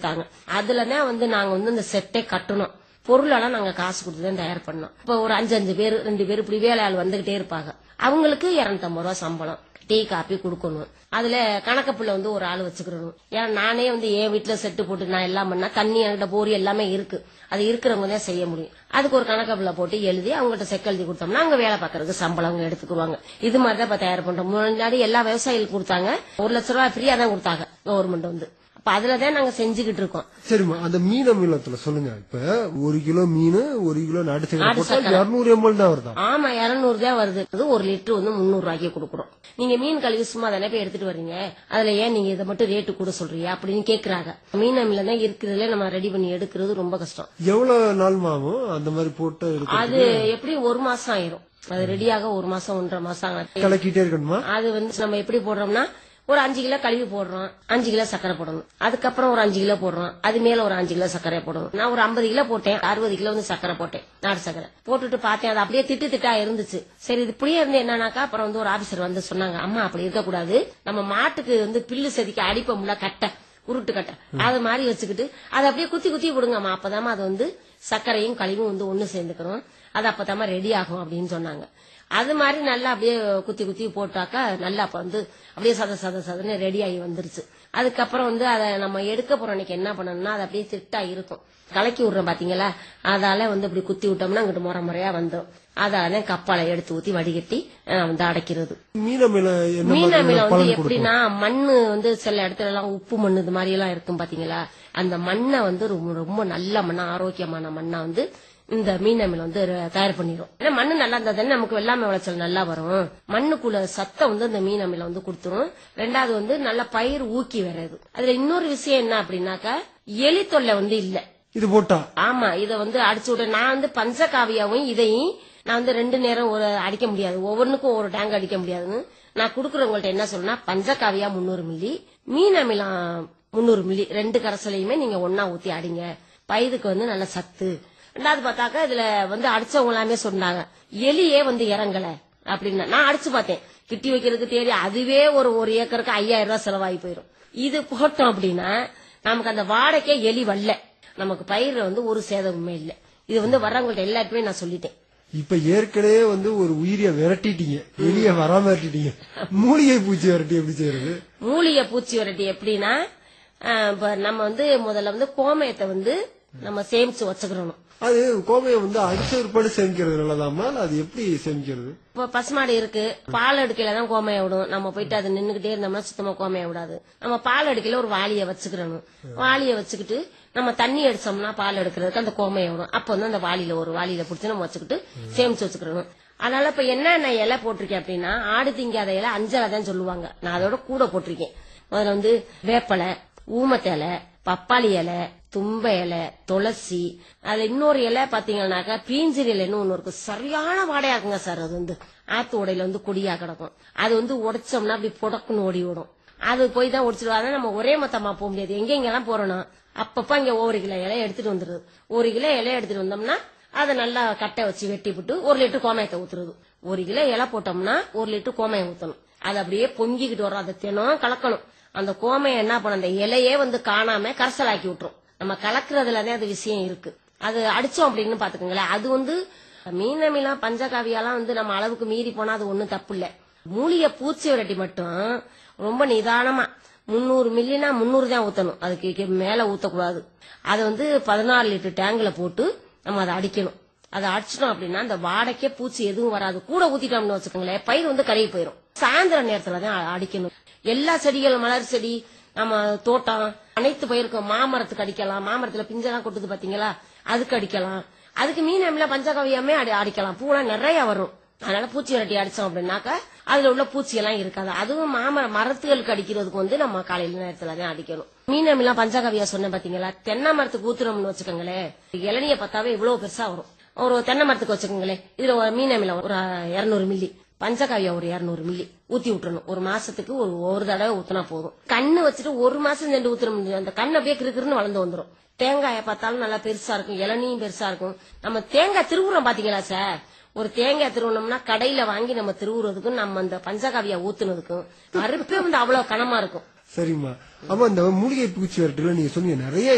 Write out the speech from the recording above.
கொடுத்தாங்க அதுலதான் வந்து நாங்க வந்து இந்த செட்டே கட்டணும் பொருளெல்லாம் நாங்க காசு கொடுத்து தான் தயார் பண்ணோம் இப்போ ஒரு அஞ்சு அஞ்சு பேர் ரெண்டு பேர் இப்படி வேலை ஆள் வந்துகிட்டே இருப்பாங்க அவங்களுக்கு இருநூத்தம்பது ரூபா சம்பளம் டீ காப்பி கொடுக்கணும் அதுல கணக்கு புள்ள வந்து ஒரு ஆள் வச்சுக்கிறணும் ஏன்னா நானே வந்து என் வீட்டுல செட்டு போட்டு நான் எல்லாம் பண்ணா தண்ணி என்கிட்ட போரி எல்லாமே இருக்கு அது இருக்கிறவங்க தான் செய்ய முடியும் அதுக்கு ஒரு கணக்கு புள்ள போட்டு எழுதி அவங்ககிட்ட செக் எழுதி கொடுத்தோம்னா அவங்க வேலை பார்க்கறதுக்கு சம்பளம் அவங்க எடுத்துக்குவாங்க இது மாதிரி தான் இப்ப தயார் பண்றோம் முன்னாடி எல்லா விவசாயிகளுக்கு கொடுத்தாங்க ஒரு லட்ச ரூபாய் ஃப்ரீயா தான் கொடுத்தாங்க கவர்மெண்ட் வந்து அப்ப அதுலதான் நாங்க செஞ்சுக்கிட்டு இருக்கோம் சரிம்மா அந்த மீன் அமிலத்துல சொல்லுங்க இப்ப ஒரு கிலோ மீன் ஒரு கிலோ நாட்டு சக்கரை நாட்டு போட்டா சக்கரை. இருநூறு எம்எல் தான் வருதா ஆமா இருநூறு தான் வருது இது ஒரு லிட்டர் வந்து முந்நூறு ரூபாய்க்கு கொடுக்குறோம் நீங்க மீன் கழுவி சும்மா தானே போய் எடுத்துட்டு வர்றீங்க அதுல ஏன் நீங்க இதை மட்டும் ரேட்டு கூட சொல்றீங்க அப்படின்னு கேக்குறாங்க மீன் அமில தான் இருக்கிறதுல நம்ம ரெடி பண்ணி எடுக்கிறது ரொம்ப கஷ்டம் எவ்வளவு நாள் ஆகும் அந்த மாதிரி போட்டு எடுக்க அது எப்படி ஒரு மாசம் ஆயிரும் அது ரெடியாக ஒரு மாசம் ஒன்றரை மாசம் ஆகும் கலக்கிட்டே இருக்கணுமா அது வந்து நம்ம எப்படி போடுறோம்னா ஒரு அஞ்சு கிலோ கழுவி போடுறோம் அஞ்சு கிலோ சக்கரை போடணும் அதுக்கப்புறம் ஒரு அஞ்சு கிலோ போடுறோம் அது மேல ஒரு அஞ்சு கிலோ சக்கரை போடணும் நான் ஒரு ஐம்பது கிலோ போட்டேன் அறுபது கிலோ வந்து சக்கரை போட்டேன் நாட்டு சக்கரை போட்டுட்டு பார்த்தேன் அது அப்படியே திட்டு திட்டா இருந்துச்சு சரி இது இப்படியே இருந்து என்னன்னாக்கா அப்புறம் வந்து ஒரு ஆபீசர் வந்து சொன்னாங்க அம்மா அப்படி இருக்கக்கூடாது நம்ம மாட்டுக்கு வந்து பில்லு செதுக்கி அடிப்போம்ல கட்டை உருட்டு கட்டை அது மாதிரி வச்சுக்கிட்டு அதை அப்படியே குத்தி குத்தி விடுங்கம்மா அப்பதாம்மா அது வந்து சர்க்கரையும் கழிவும் வந்து ஒண்ணு சேர்ந்துக்கணும் அது அப்பதாம்மா ரெடி ஆகும் அப்படின்னு சொன்னாங்க அது மாதிரி நல்லா அப்படியே குத்தி குத்தி போட்டாக்கா நல்லா அப்ப வந்து அப்படியே சத சத சதன்னு ரெடி ஆகி வந்துருச்சு அதுக்கப்புறம் வந்து அதை நம்ம எடுக்க போற அன்னைக்கு என்ன பண்ணணும்னா அது அப்படியே திட்டா இருக்கும் கலக்கி விடுறோம் பாத்தீங்களா அதால வந்து இப்படி குத்தி விட்டோம்னா அங்கிட்டு முறை முறையா வந்துடும் அதால கப்பாலை எடுத்து ஊத்தி வடிகட்டி அஹ், வந்து அடைக்கிறது மீன் அமில என்ன மீன் மாதிரியான அமில வந்து பலன் கொடுக்கும் எப்படின்னா மண்ணு வந்து சில இடத்துல எல்லாம் உப்பு மண்ணு இது மாதிரி எல்லாம் இருக்கும் பாத்தீங்களா அந்த மண்ணை வந்து ரொம்ப ரொம்ப நல்ல மண்ணா ஆரோக்கியமான மண்ணா வந்து இந்த மீன் அமில வந்து ர- தயார் பண்ணிரும் ஏன்னா மண்ணு நல்லா இருந்தா தானே நமக்கு வெள்ளாமை விளைச்சல் நல்லா வரும் மண்ணுக்குள்ள சத்தை வந்து இந்த மீன் அமில வந்து கொடுத்துரும் ரெண்டாவது வந்து நல்ல பயிர் ஊக்கி வர்றது அதுல இன்னொரு விஷயம் என்ன அப்படின்னாக்கா எலி தொல்லை வந்து இல்ல இது போட்டா ஆமா இத வந்து அடிச்சு விட நான் வந்து பஞ்சகாவியாவும் இதையும் நான் வந்து ரெண்டு நேரம் ஒரு அடிக்க முடியாது ஒவ்வொன்றுக்கும் ஒரு டேங்க் அடிக்க முடியாதுன்னு நான் குடுக்கறவங்கள்ட்ட என்ன சொல்றேன்னா பஞ்சகாவியா முந்நூறு மில்லி மீன் அமிலம் முந்நூறு மில்லி ரெண்டு கரைசலையுமே நீங்க ஒன்னா ஊத்தி அடிங்க பயிருக்கு வந்து நல்ல சத்து ரெண்டாவது பார்த்தாக்கா இதுல வந்து அடிச்சவங்க எல்லாமே சொன்னாங்க எலியே வந்து இறங்கல அப்படின்னா நான் அடிச்சு பார்த்தேன் கிட்டி வைக்கிறதுக்கு தேடி அதுவே ஒரு ஒரு ஏக்கருக்கு ஐயாயிரம் ரூபாய் செலவாகி போயிடும் இது போட்டோம் அப்படின்னா நமக்கு அந்த வாடகைக்கே எலி வரல நமக்கு பயிர்ல வந்து ஒரு சேதமுமே இல்ல இது வந்து வர்றவங்கள்ட்ட எல்லாருக்குமே நான் சொல்லிட்டேன் இப்ப ஏற்கனவே வந்து ஒரு உயிரிய விரட்டிட்டீங்க எலிய வராம விரட்டிட்டீங்க மூலிகை பூச்சி விரட்டி எப்படி செய்யறது மூலிகை பூச்சி விரட்டி எப்படின்னா ஆஹ், இப்ப நம்ம வந்து முதல்ல வந்து கோமயத்தை வந்து நம்ம சேமிச்சு வச்சுக்கிறணும் அது கோமையை வந்து அடிச்ச ஒருபாடு சேமிக்கிறது நல்லதாமா இல்ல அது எப்படி சேமிக்கிறது இப்ப பசுமாடு இருக்கு பால் எடுக்கையில தான் கோமைய விடும் நம்ம போயிட்டு அது நின்னுகிட்டே இருந்தோம்னா சுத்தமா கோமைய விடாது நம்ம பால் எடுக்கையில ஒரு வாளிய வச்சுக்கிறணும் வாளிய வச்சுக்கிட்டு நம்ம தண்ணி அடிச்சோம்னா பால் எடுக்கிறதுக்கு அந்த கோமைய விடும் அப்ப வந்து அந்த வாளியில ஒரு வாளியில புடிச்சு நம்ம வச்சுக்கிட்டு சேமிச்சு வச்சுக்கிறணும் அதனால இப்ப என்னென்ன இலை போட்டிருக்கேன் அப்படின்னா ஆடு திங்காத இலை அஞ்சலை தான் சொல்லுவாங்க நான் அதோட கூட போட்டிருக்கேன் முதல்ல வந்து வேப்பலை ஊமத்தலை பப்பாளி இலை தும்ப இலை துளசி அதுல இன்னொரு இலை பாத்தீங்கன்னாக்கா பீஞ்சிரி இலைன்னு ஒண்ணு இருக்கு சரியான வாடையா இருக்குங்க சார் அது வந்து ஆத்து உடையில வந்து கொடியா கிடக்கும் அது வந்து உடைச்சோம்னா அப்படி புடக்குன்னு ஓடி விடும் அது போய் தான் உடைச்சிடுவாங்க நம்ம ஒரே மொத்தமா போக முடியாது எங்க எங்கெல்லாம் போறோம்னா அப்பப்ப இங்க ஒரு கிலோ இலைய எடுத்துட்டு வந்துருது ஒரு கிலோ இலைய எடுத்துட்டு வந்தோம்னா அதை நல்லா கட்டை வச்சு வெட்டி விட்டு ஒரு லிட்டர் கோமயத்தை ஊத்துறது ஒரு கிலோ இலை போட்டோம்னா ஒரு லிட்டர் கோமயம் ஊத்தணும் அது அப்படியே பொங்கிக்கிட்டு வரும் அதை தினம் கலக்கணும் அந்த கோமையை என்ன பண்ண அந்த இலையே வந்து காணாம கரைசலாக்கி விட்டுரும் நம்ம கலக்குறதுலதான் அது விஷயம் இருக்கு அது அடிச்சோம் அப்படின்னு பாத்துக்கோங்களேன் அது வந்து மீனமிலாம் பஞ்சகாவியாலாம் வந்து நம்ம அளவுக்கு மீறி போனா அது ஒண்ணும் தப்பு இல்ல மூலிகை பூச்சி விரட்டி மட்டும் ரொம்ப நிதானமா முந்நூறு மில்லினா முந்நூறு தான் ஊத்தணும் அதுக்கு கீ- மேல ஊத்தக்கூடாது அதை வந்து பதினாறு லிட்டர் டேங்க்ல போட்டு நம்ம அதை அடிக்கணும் அதை அடிச்சிட்டோம் அப்படின்னா அந்த வாடைக்கே பூச்சி எதுவும் வராது கூட ஊத்திட்டோம்னு வச்சுக்கோங்களேன் பயிர் வந்து கருகி போயிடும் சாயந்தர நேரத்துல தான் அ- அடிக்கணும் எல்லா செடிகள் மலர் செடி நம்ம தோட்டம் அனைத்து பயிருக்கும் மாமரத்துக்கு அடிக்கலாம் மாமரத்துல பிஞ்செல்லாம் கொட்டுது பாத்தீங்களா அதுக்கு அடிக்கலாம் அதுக்கு மீன் அமில பஞ்சகவியமே அடி அடிக்கலாம் பூலாம் நிறைய வரும் அதனால பூச்சி விரட்டி அடிச்சோம் அப்படின்னாக்கா அதுல உள்ள பூச்சி எல்லாம் இருக்காது அதுவும் மாமர மரத்துகளுக்கு அடிக்கிறதுக்கு வந்து நம்ம காலையில நேரத்துல தான் அடிக்கணும் மீன் அமில பஞ்சகவியா சொன்ன பாத்தீங்களா தென்னை மரத்துக்கு ஊத்துறோம்னு வச்சுக்கோங்களேன் இளநிய பார்த்தாவே இவ்வளவு பெருசா வரும் ஒரு தென்னை மரத்துக்கு வச்சுக்கோங்களேன் இதுல ஒரு மீன் அமில ஒரு இருநூறு மில்லி பஞ்சகாவியா ஒரு இருநூறு மில்லி ஊத்தி விட்டுறணும் ஒரு மாசத்துக்கு ஒரு ஒரு தடவை ஊத்தினா போதும் கண்ணு வச்சுட்டு ஒரு மாசம் சென்று ஊத்துற முடியும் அந்த கண்ணு அப்படியே கிறுக்கிறுன்னு வளர்ந்து வந்துரும் தேங்காயை பார்த்தாலும் நல்லா பெருசா இருக்கும் இளநியும் பெருசா இருக்கும் நம்ம தேங்காய் திருவுறோம் பாத்தீங்களா சார் ஒரு தேங்காய் திருவணும்னா கடையில வாங்கி நம்ம திருவுறதுக்கும் நம்ம அந்த பஞ்சகாவியா ஊத்துனதுக்கும் பருப்பே வந்து அவ்வளவு கனமா இருக்கும் சரிம்மா ஆமா இந்த மூலிகை பூச்சி விரட்டுல நீங்க சொன்னீங்க நிறைய